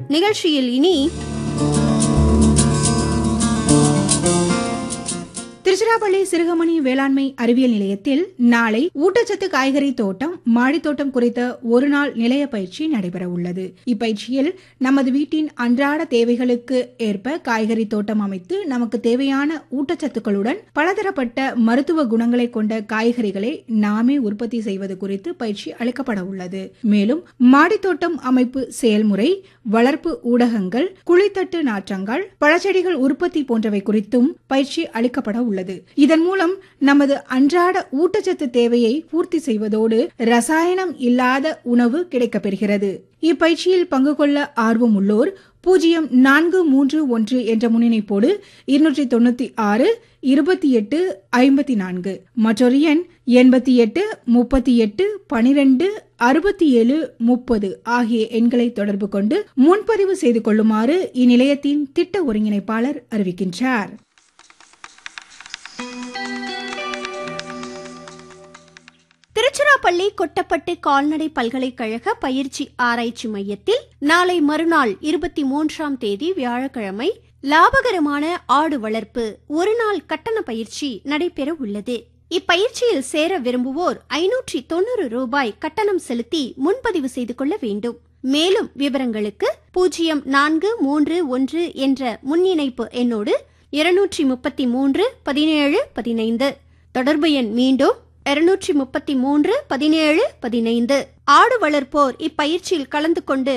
நிகழ்ச்சியில் இனி திருச்சிராப்பள்ளி சிறுகமணி வேளாண்மை அறிவியல் நிலையத்தில் நாளை ஊட்டச்சத்து காய்கறி தோட்டம் மாடித்தோட்டம் குறித்த ஒரு நாள் நிலைய பயிற்சி நடைபெற உள்ளது இப்பயிற்சியில் நமது வீட்டின் அன்றாட தேவைகளுக்கு ஏற்ப காய்கறி தோட்டம் அமைத்து நமக்கு தேவையான ஊட்டச்சத்துக்களுடன் பலதரப்பட்ட மருத்துவ குணங்களை கொண்ட காய்கறிகளை நாமே உற்பத்தி செய்வது குறித்து பயிற்சி அளிக்கப்பட உள்ளது மேலும் மாடித்தோட்டம் அமைப்பு செயல்முறை வளர்ப்பு ஊடகங்கள் குழித்தட்டு நாற்றங்கள் பழச்செடிகள் உற்பத்தி போன்றவை குறித்தும் பயிற்சி அளிக்கப்பட உள்ளது இதன் மூலம் நமது அன்றாட ஊட்டச்சத்து தேவையை பூர்த்தி செய்வதோடு ரசாயனம் இல்லாத உணவு கிடைக்கப்பெறுகிறது இப்பயிற்சியில் பங்கு கொள்ள ஆர்வம் உள்ளோர் பூஜ்ஜியம் நான்கு மூன்று ஒன்று என்ற முன்னிணைப்போடு இருநூற்றி தொண்ணூத்தி ஆறு இருபத்தி எட்டு ஐம்பத்தி நான்கு மற்றொரு எண் எண்பத்தி எட்டு முப்பத்தி எட்டு பனிரெண்டு அறுபத்தி ஏழு முப்பது ஆகிய எண்களை தொடர்பு கொண்டு முன்பதிவு செய்து கொள்ளுமாறு இந்நிலையத்தின் திட்ட ஒருங்கிணைப்பாளர் அறிவிக்கின்றார் திருச்சிராப்பள்ளி கொட்டப்பட்டு கால்நடை பல்கலைக்கழக பயிற்சி ஆராய்ச்சி மையத்தில் நாளை மறுநாள் இருபத்தி மூன்றாம் தேதி வியாழக்கிழமை லாபகரமான ஆடு வளர்ப்பு ஒரு நாள் கட்டண பயிற்சி நடைபெற உள்ளது இப்பயிற்சியில் சேர விரும்புவோர் ஐநூற்றி தொண்ணூறு ரூபாய் கட்டணம் செலுத்தி முன்பதிவு செய்து கொள்ள வேண்டும் மேலும் விவரங்களுக்கு பூஜ்ஜியம் நான்கு மூன்று ஒன்று என்ற முன்னிணைப்பு எண்ணோடு இருநூற்றி முப்பத்தி மூன்று பதினேழு பதினைந்து தொடர்பு எண் மீண்டும் இருநூற்றி முப்பத்தி மூன்று பதினேழு பதினைந்து ஆடு வளர்ப்போர் இப்பயிற்சியில் கலந்து கொண்டு